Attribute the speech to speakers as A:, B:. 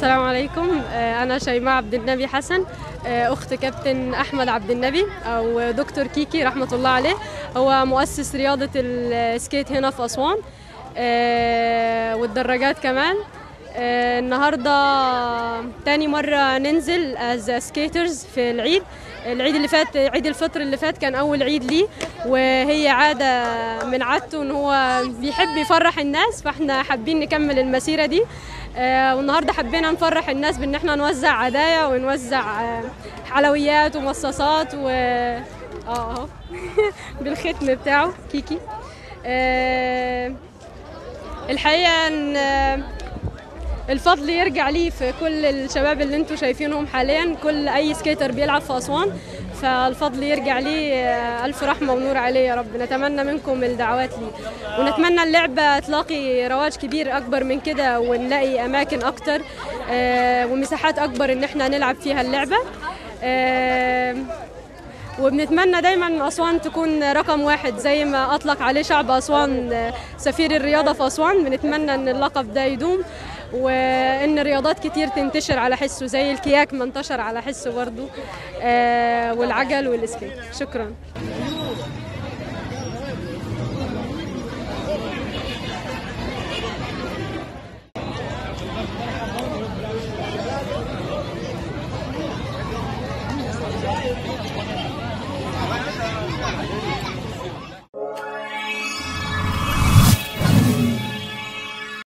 A: السلام عليكم آه، أنا شيماء عبد النبي حسن آه، أخت كابتن أحمد عبد النبي أو دكتور كيكي رحمة الله عليه هو مؤسس رياضة السكيت هنا في أسوان آه، والدراجات كمان آه، النهاردة تاني مرة ننزل از سكيترز في العيد العيد اللي فات عيد الفطر اللي فات كان أول عيد ليه وهي عادة من عادته إن هو بيحب يفرح الناس فاحنا حابين نكمل المسيرة دي آه، والنهارده حبينا نفرح الناس بان احنا نوزع هدايا ونوزع آه، حلويات ومصاصات و اه اهو بالختم بتاعه كيكي آه، الحقيقه ان آه، الفضل يرجع ليه في كل الشباب اللي انتم شايفينهم حاليا كل اي سكيتر بيلعب في اسوان فالفضل يرجع ليه آه، الف رحمه ونور عليه يا رب نتمنى منكم الدعوات ليه ونتمنى اللعبه تلاقي رواج كبير اكبر من كده ونلاقي اماكن اكتر آه، ومساحات اكبر ان احنا نلعب فيها اللعبه آه، وبنتمنى دايما ان اسوان تكون رقم واحد زي ما اطلق عليه شعب اسوان آه، سفير الرياضه في اسوان بنتمنى ان اللقب ده يدوم وان رياضات كتير تنتشر على حسه زي الكياك ما انتشر على حسه برضو آه، والعجل والسكيت شكرا